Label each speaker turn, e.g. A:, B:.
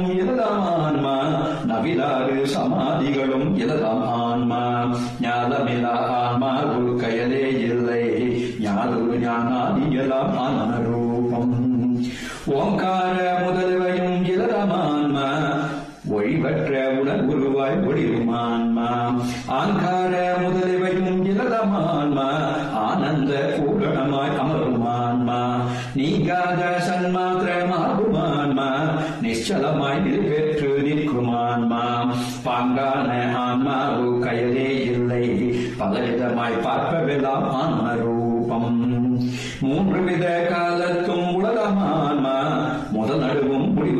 A: எததாம் ஆன்மா நவிலாறு சமாதிகளும் எததாம் ஆன்மா ஞானமில்லா ஆன்மா ஒரு கயலே இல்லை ஞானொரு ஞானாதியலாம் ஆன்மரூபம் ஓங்கார முதல்வையும் இளதாம் ஆன்மா ஒழிவற்ற உடல் உருவாய் ஒளிருமான்மா ஆங்கார முதலிவையும் இளதமான்மா ஆனந்த பூரணமாய் அமருமான்மா நீங்காத சன்மாத்திரமாகுமான்மா நிச்சலமாய் நிறைவேற்று நிற்குமான்மா பாங்கான ஆன்மாவு கயலே இல்லை பலவிதமாய் பார்ப்பவெல்லாம் ஆன்ம ரூபம் மூன்று வித காலத்தும் உலகமான்மா முதல் நடுவும் முடிவு